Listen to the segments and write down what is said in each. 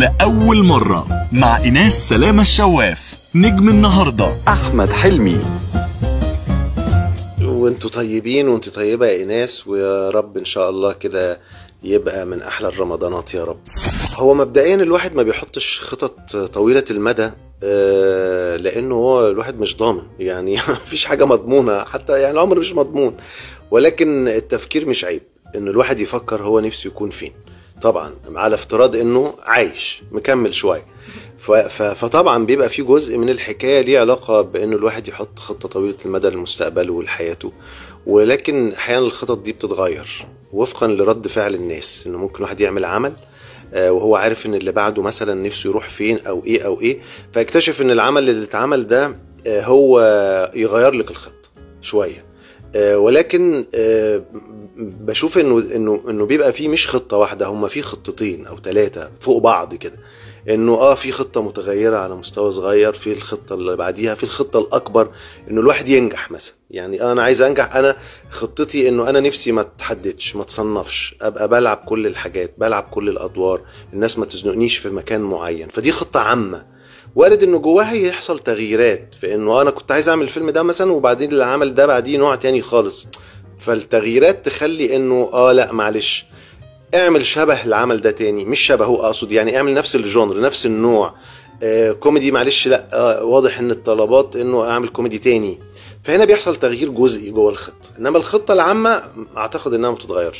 لأول مرة مع إيناس سلامة الشواف نجم النهاردة أحمد حلمي وانتوا طيبين وانت طيبة يا ايناس ويا رب ان شاء الله كده يبقى من احلى الرمضانات يا رب هو مبدئيا الواحد ما بيحطش خطط طويلة المدى آه، لانه هو الواحد مش ضامن يعني مفيش حاجة مضمونة حتى يعني العمر مش مضمون ولكن التفكير مش عيب ان الواحد يفكر هو نفسه يكون فين طبعا على افتراض انه عايش مكمل شويه ف- ف- فطبعا بيبقى في جزء من الحكايه ليه علاقه بانه الواحد يحط خطه طويله المدى لمستقبله ولحياته ولكن احيانا الخطط دي بتتغير وفقا لرد فعل الناس انه ممكن واحد يعمل عمل آه، وهو عارف ان اللي بعده مثلا نفسه يروح فين او ايه او ايه فيكتشف ان العمل اللي اتعمل ده آه، هو يغير لك الخطه شويه آه، ولكن آه، بشوف انه انه انه بيبقى فيه مش خطه واحده هم في خطتين او ثلاثه فوق بعض كده انه اه في خطه متغيره على مستوى صغير في الخطه اللي بعديها في الخطه الاكبر انه الواحد ينجح مثلا يعني انا عايز انجح انا خطتي انه انا نفسي ما اتحددش ما تصنفش ابقى بلعب كل الحاجات بلعب كل الادوار الناس ما تزنقنيش في مكان معين فدي خطه عامه وارد انه جواها يحصل تغييرات في انه انا كنت عايز اعمل الفيلم ده مثلا وبعدين العمل ده بعديه نوع تاني خالص فالتغييرات تخلي انه اه لا معلش اعمل شبه العمل ده تاني مش شبهه اقصد يعني اعمل نفس الجونر نفس النوع آه كوميدي معلش لا آه واضح ان الطلبات انه اعمل كوميدي تاني فهنا بيحصل تغيير جزئي جوه الخطه انما الخطه العامه اعتقد انها ما بتتغيرش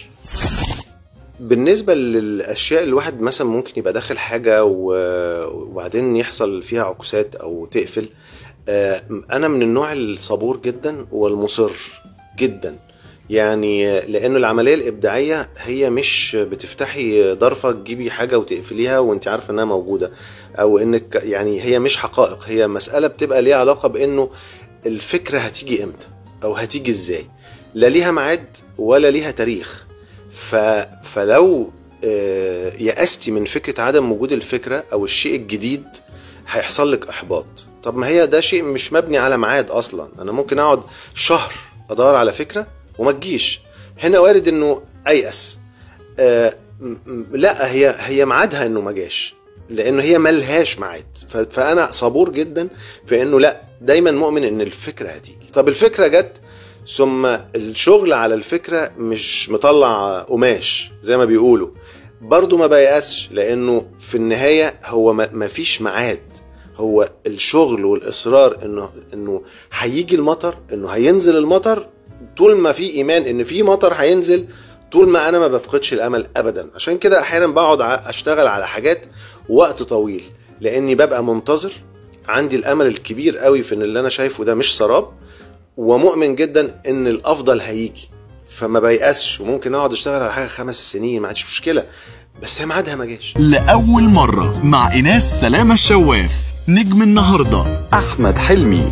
بالنسبة للأشياء اللي الواحد مثلا ممكن يبقى داخل حاجة و- وبعدين يحصل فيها عكسات أو تقفل آه، أنا من النوع الصبور جدا والمصر جدا يعني لأنه العملية الإبداعية هي مش بتفتحي ظرفة تجيبي حاجة وتقفليها وأنت عارفة إنها موجودة أو إنك يعني هي مش حقائق هي مسألة بتبقى ليها علاقة بإنه الفكرة هتيجي إمتى أو هتيجي إزاي لا ليها ميعاد ولا ليها تاريخ ف... فلو آه، يأستي من فكرة عدم وجود الفكرة أو الشيء الجديد هيحصل لك إحباط طب ما هي ده شيء مش مبني على ميعاد أصلا أنا ممكن أقعد شهر أدور على فكرة وما تجيش هنا وارد إنه أيأس آه، م- م- لا هي هي ميعادها إنه ما جاش لأنه هي ملهاش ميعاد ف... فأنا صبور جدا في إنه لا دايما مؤمن إن الفكرة هتيجي طب الفكرة جت ثم الشغل على الفكرة مش مطلع قماش زي ما بيقولوا برضو ما بيأسش لأنه في النهاية هو ما ما فيش ميعاد هو الشغل والإصرار إنه إنه هيجي المطر إنه هينزل المطر طول ما في إيمان إن في مطر هينزل طول ما أنا ما بفقدش الأمل أبدا عشان كده أحيانا بقعد ع- أشتغل على حاجات وقت طويل لأني ببقى منتظر عندي الأمل الكبير قوي في إن اللي أنا شايفه ده مش سراب ومؤمن جدا ان الافضل هيجي فما بيأسش وممكن اقعد اشتغل على حاجه خمس سنين ما عنديش مشكله بس هي ميعادها ما جاش لأول مرة مع إيناس سلامة الشواف نجم النهاردة أحمد حلمي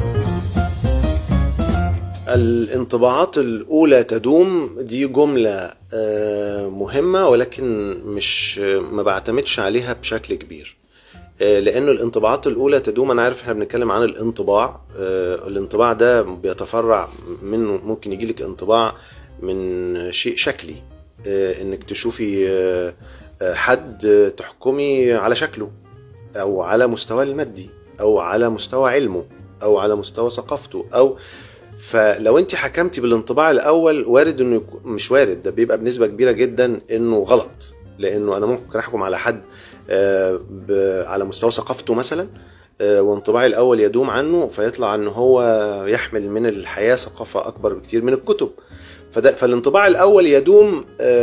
الانطباعات الاولى تدوم دي جمله آه، مهمه ولكن مش ما بعتمدش عليها بشكل كبير آه، لانه الانطباعات الاولى تدوم انا عارف احنا بنتكلم عن الانطباع آه، الانطباع ده بيتفرع منه ممكن يجيلك انطباع من شيء شكلي آه، انك تشوفي آه، آه، حد آه، تحكمي على شكله او على مستواه المادي او على مستوى علمه او على مستوى ثقافته او فلو انت حكمتي بالانطباع الاول وارد انه يكون مش وارد ده بيبقى بنسبه كبيره جدا انه غلط لانه انا ممكن احكم على حد آه، ب- على مستوى ثقافته مثلا آه، وانطباعي الاول يدوم عنه فيطلع ان هو يحمل من الحياه ثقافه اكبر بكتير من الكتب فده فالانطباع الاول يدوم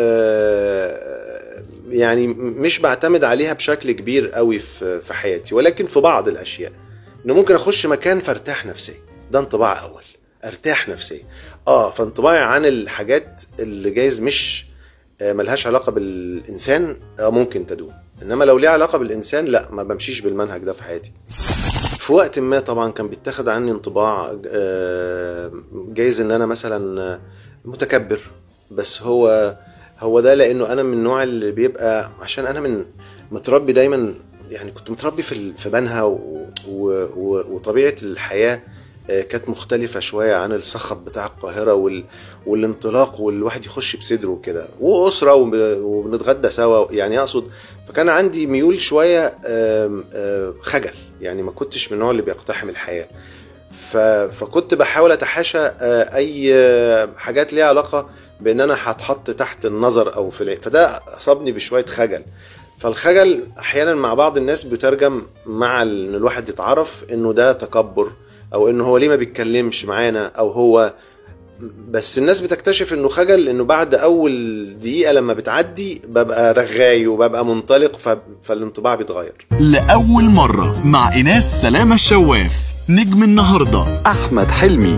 آه، يعني مش بعتمد عليها بشكل كبير قوي في في حياتي ولكن في بعض الاشياء انه ممكن اخش مكان فارتاح نفسيا ده انطباع اول ارتاح نفسيا اه فانطباعي عن الحاجات اللي جايز مش آه، ملهاش علاقه بالانسان آه، ممكن تدوم انما لو ليها علاقه بالانسان لا ما بمشيش بالمنهج ده في حياتي في وقت ما طبعا كان بيتاخد عني انطباع آه، جايز ان انا مثلا آه، متكبر بس هو هو ده لانه انا من النوع اللي بيبقى عشان انا من متربي دايما يعني كنت متربي في ال- في بنها و- و- و- وطبيعه الحياه آه، كانت مختلفة شوية عن الصخب بتاع القاهرة وال... والانطلاق والواحد يخش بصدره كده وأسرة وب... وبنتغدى سوا يعني أقصد فكان عندي ميول شويه آم، آم، خجل يعني ما كنتش من النوع اللي بيقتحم الحياه ف... فكنت بحاول اتحاشى آه، اي آه، حاجات ليها علاقه بان انا هتحط تحت النظر او في العين فده اصابني بشويه خجل فالخجل احيانا مع بعض الناس بيترجم مع ال- ان الواحد يتعرف انه ده تكبر او انه هو ليه ما بيتكلمش معانا او هو بس الناس بتكتشف انه خجل انه بعد اول دقيقه لما بتعدي ببقى رغاي وببقى منطلق ف... فالانطباع بيتغير لأول مرة مع إيناس سلامة الشواف نجم النهاردة أحمد حلمي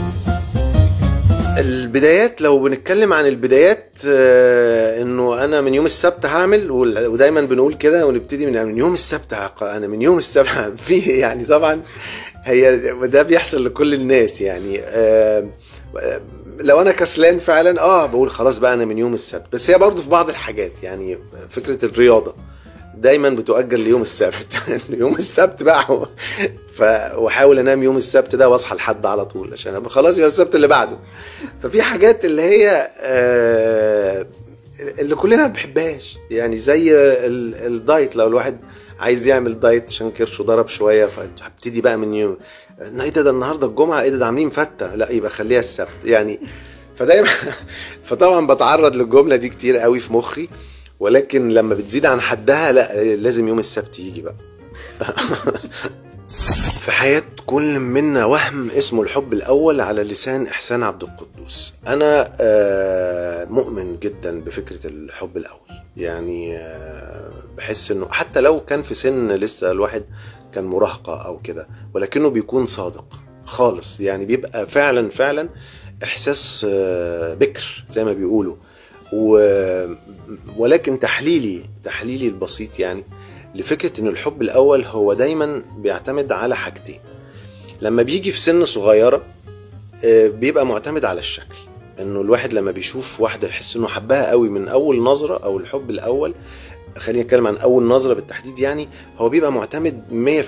البدايات لو بنتكلم عن البدايات آه، انه انا من يوم السبت هعمل وال- ودايما بنقول كده ونبتدي من من يوم السبت هق- انا من يوم السبت في يعني طبعا هي ده بيحصل لكل الناس يعني آه، لو انا كسلان فعلا اه بقول خلاص بقى انا من يوم السبت بس هي برضه في بعض الحاجات يعني فكره الرياضه دايما بتؤجل ليوم السبت يوم السبت بقى هو- ف واحاول انام يوم السبت ده واصحى لحد على طول عشان ابقى خلاص يوم السبت اللي بعده ففي حاجات اللي هي آه، اللي كلنا ما بنحبهاش يعني زي ال- الدايت لو الواحد عايز يعمل دايت عشان كرشه ضرب شويه فهبتدي بقى من يوم ايه ده ده النهارده الجمعه ايه ده ده عاملين فته لا يبقى خليها السبت يعني فدايما فطبعا بتعرض للجمله دي كتير قوي في مخي ولكن لما بتزيد عن حدها لا لازم يوم السبت يجي بقى في حياة كل منا وهم اسمه الحب الأول على لسان إحسان عبد القدوس أنا آه، مؤمن جدا بفكرة الحب الأول يعني آه، بحس إنه حتى لو كان في سن لسه الواحد كان مراهقة أو كده ولكنه بيكون صادق خالص يعني بيبقى فعلا فعلا إحساس آه، بكر زي ما بيقولوا و... ولكن تحليلي تحليلي البسيط يعني لفكرة ان الحب الاول هو دايما بيعتمد على حاجتين لما بيجي في سن صغيرة آه، بيبقى معتمد على الشكل انه الواحد لما بيشوف واحدة يحس انه حبها قوي من اول نظرة او الحب الاول خلينا نتكلم عن اول نظرة بالتحديد يعني هو بيبقى معتمد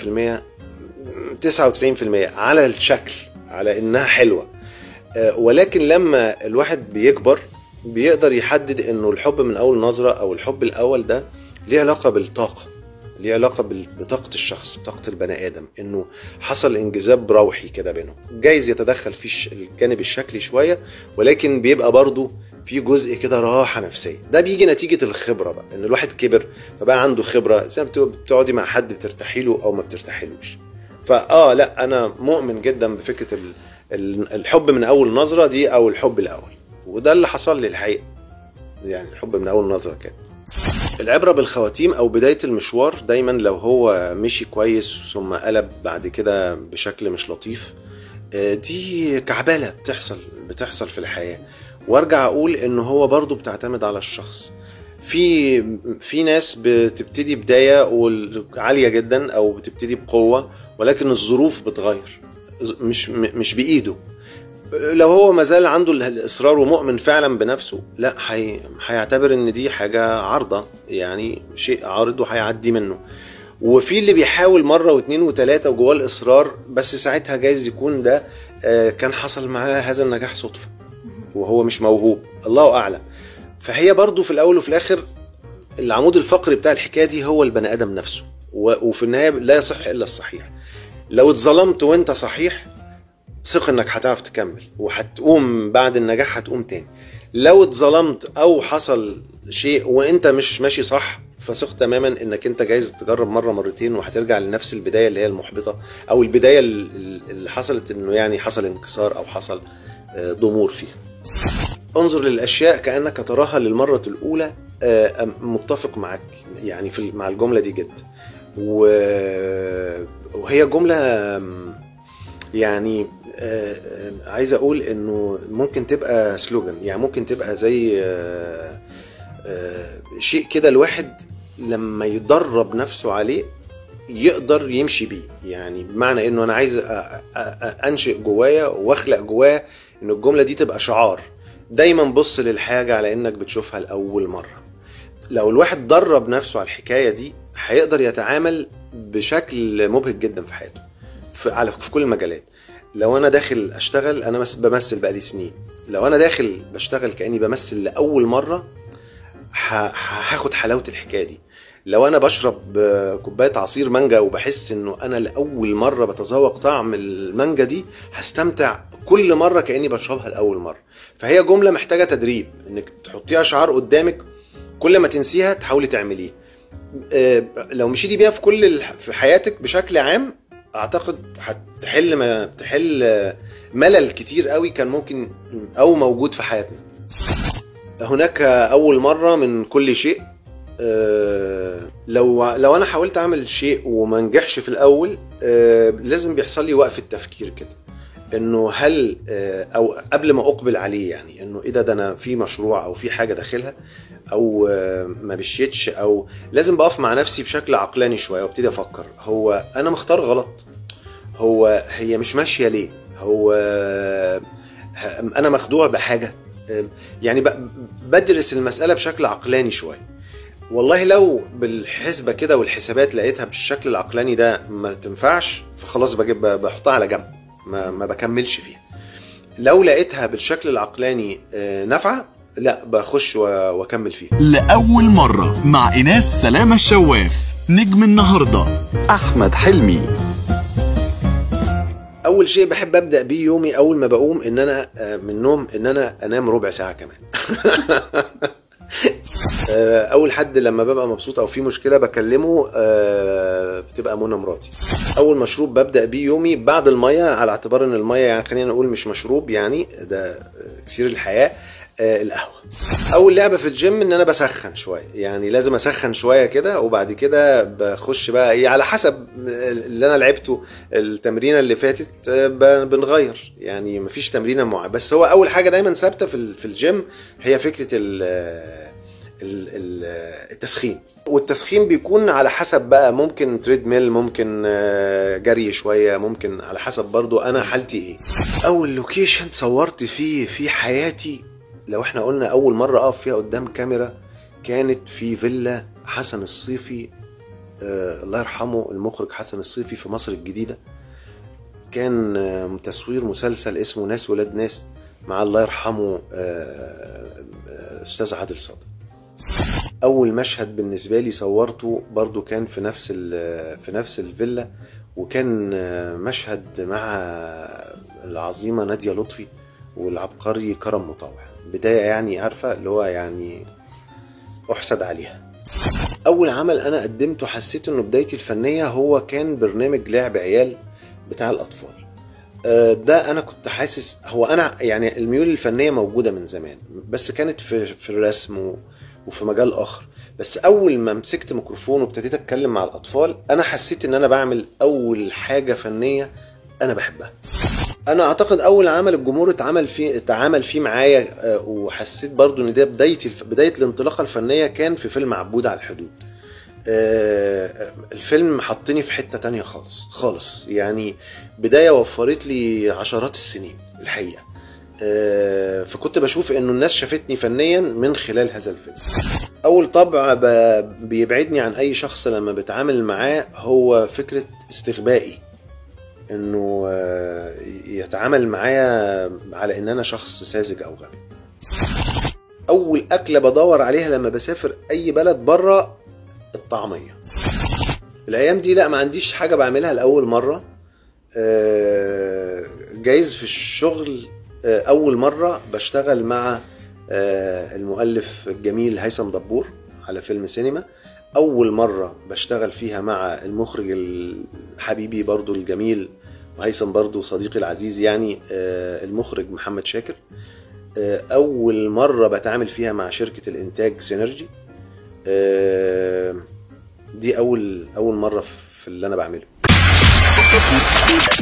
100% 99% على الشكل على انها حلوة آه، ولكن لما الواحد بيكبر بيقدر يحدد انه الحب من اول نظرة او الحب الاول ده ليه علاقة بالطاقة ليه علاقة بال- بطاقة الشخص بطاقة البني آدم إنه حصل انجذاب روحي كده بينهم جايز يتدخل فيه الش- الجانب الشكلي شوية ولكن بيبقى برضه في جزء كده راحة نفسية ده بيجي نتيجة الخبرة بقى إن الواحد كبر فبقى عنده خبرة زي ما بت- بتقعدي مع حد بترتاحي له أو ما بترتاحيلوش فآه لا أنا مؤمن جدا بفكرة ال- ال- الحب من أول نظرة دي أو الحب الأول وده اللي حصل لي الحقيقة يعني الحب من أول نظرة كده العبرة بالخواتيم أو بداية المشوار دايما لو هو مشي كويس ثم قلب بعد كده بشكل مش لطيف آه، دي كعبالة بتحصل بتحصل في الحياة وارجع اقول ان هو برضو بتعتمد على الشخص في في ناس بتبتدي بداية وال- عالية جدا او بتبتدي بقوة ولكن الظروف بتغير مش مش بايده لو هو مازال عنده الاصرار ومؤمن فعلا بنفسه لا هي- هيعتبر ان دي حاجه عارضه يعني شيء عارض وهيعدي منه وفي اللي بيحاول مره واثنين وثلاثه وجواه الاصرار بس ساعتها جايز يكون ده آه، كان حصل معاه هذا النجاح صدفه وهو مش موهوب الله اعلم فهي برضو في الاول وفي الاخر العمود الفقري بتاع الحكايه دي هو البني ادم نفسه و- وفي النهايه لا يصح الا الصحيح لو اتظلمت وانت صحيح ثق انك هتعرف تكمل وهتقوم بعد النجاح هتقوم تاني لو اتظلمت او حصل شيء وانت مش ماشي صح فثق تماما انك انت جايز تجرب مره مرتين وهترجع لنفس البدايه اللي هي المحبطه او البدايه ال- اللي حصلت انه يعني حصل انكسار او حصل آه، ضمور فيها انظر للاشياء كانك تراها للمره الاولى آه، أم- متفق معك يعني في مع الجمله دي جدا و- وهي جمله آم، يعني آه، آه، عايز اقول انه ممكن تبقى سلوجان يعني ممكن تبقى زي آه، آه، شيء كده الواحد لما يدرب نفسه عليه يقدر يمشي بيه يعني بمعنى انه انا عايز أ- أ- أ- انشئ جوايا واخلق جوايا ان الجمله دي تبقى شعار دايما بص للحاجه على انك بتشوفها لاول مره لو الواحد درب نفسه على الحكايه دي هيقدر يتعامل بشكل مبهج جدا في حياته في على في كل المجالات لو انا داخل اشتغل انا بس بمثل بقالي سنين لو انا داخل بشتغل كاني بمثل لاول مره ه- ه- هاخد حلاوه الحكايه دي لو انا بشرب آه، كوبايه عصير مانجا وبحس انه انا لاول مره بتذوق طعم المانجا دي هستمتع كل مره كاني بشربها لاول مره فهي جمله محتاجه تدريب انك تحطيها شعار قدامك كل ما تنسيها تحاولي تعمليه آه، لو مشيتي بيها في كل الح- في حياتك بشكل عام اعتقد هتحل ما تحل آه، ملل كتير قوي كان ممكن او موجود في حياتنا هناك اول مره من كل شيء آه، لو لو انا حاولت اعمل شيء وما نجحش في الاول آه، لازم بيحصل لي وقفه تفكير كده انه هل آه، او قبل ما اقبل عليه يعني انه ايه ده ده انا في مشروع او في حاجه داخلها او آه، ما مشيتش او لازم بقف مع نفسي بشكل عقلاني شويه وابتدي افكر هو انا مختار غلط هو هي مش ماشيه ليه هو آه، انا مخدوع بحاجه آه، يعني ب- بدرس المساله بشكل عقلاني شويه والله لو بالحسبة كده والحسابات لقيتها بالشكل العقلاني ده ما تنفعش فخلاص بجيب بحطها على جنب ما, ما بكملش فيها لو لقيتها بالشكل العقلاني آه، نافعة لا بخش و- واكمل فيها لأول مرة مع إيناس سلامة الشواف نجم النهاردة أحمد حلمي اول شيء بحب ابدا بيه يومي اول ما بقوم ان انا آه، من النوم ان انا انام ربع ساعه كمان آه، اول حد لما ببقى مبسوط او في مشكله بكلمه آه، بتبقى منى مراتي اول مشروب ببدا بيه يومي بعد الميه على اعتبار ان الميه يعني خلينا نقول مش مشروب يعني ده آه، اكسير الحياه آه، القهوه اول لعبه في الجيم ان انا بسخن شويه يعني لازم اسخن شويه كده وبعد كده بخش بقى ايه على حسب اللي انا لعبته التمرينه اللي فاتت آه، ب- بنغير يعني مفيش تمرينه معينه بس هو اول حاجه دايما ثابته في ال- في الجيم هي فكره ال ال- ال- التسخين والتسخين بيكون على حسب بقى ممكن تريد ميل ممكن آه، جري شويه ممكن على حسب برضو انا حالتي ايه اول لوكيشن صورت فيه في حياتي لو احنا قلنا اول مره اقف فيها قدام كاميرا كانت في فيلا حسن الصيفي آه الله يرحمه المخرج حسن الصيفي في مصر الجديده كان آه، تصوير مسلسل اسمه ناس ولاد ناس مع الله يرحمه آه، آه، استاذ عادل صادق اول مشهد بالنسبه لي صورته برضو كان في نفس ال- في نفس الفيلا وكان آه، مشهد مع العظيمه ناديه لطفي والعبقري كرم مطاوع بدايه يعني عارفه اللي هو يعني احسد عليها اول عمل انا قدمته حسيت انه بدايتي الفنيه هو كان برنامج لعب عيال بتاع الاطفال آه، ده انا كنت حاسس هو انا يعني الميول الفنيه موجوده من زمان بس كانت في في الرسم و- وفي مجال اخر بس اول ما مسكت ميكروفون وابتديت اتكلم مع الاطفال انا حسيت ان انا بعمل اول حاجه فنيه انا بحبها انا اعتقد اول عمل الجمهور اتعمل فيه اتعامل فيه معايا آه، وحسيت برضو ان ده بدايتي الف- بدايه الانطلاقه الفنيه كان في فيلم عبود على الحدود آه، الفيلم حطني في حته تانية خالص خالص يعني بدايه وفرت لي عشرات السنين الحقيقه آه، فكنت بشوف انه الناس شافتني فنيا من خلال هذا الفيلم اول طبع ب- بيبعدني عن اي شخص لما بتعامل معاه هو فكره استغبائي انه آه، يتعامل معايا على ان انا شخص ساذج او غبي اول اكله بدور عليها لما بسافر اي بلد بره الطعميه الايام دي لا ما عنديش حاجه بعملها لاول مره آه، جايز في الشغل آه، اول مره بشتغل مع آه، المؤلف الجميل هيثم دبور على فيلم سينما اول مره بشتغل فيها مع المخرج الحبيبي برضو الجميل وهيثم برضو صديقي العزيز يعني آه، المخرج محمد شاكر آه، اول مره بتعامل فيها مع شركه الانتاج سينرجي آه، دي اول اول مره في اللي انا بعمله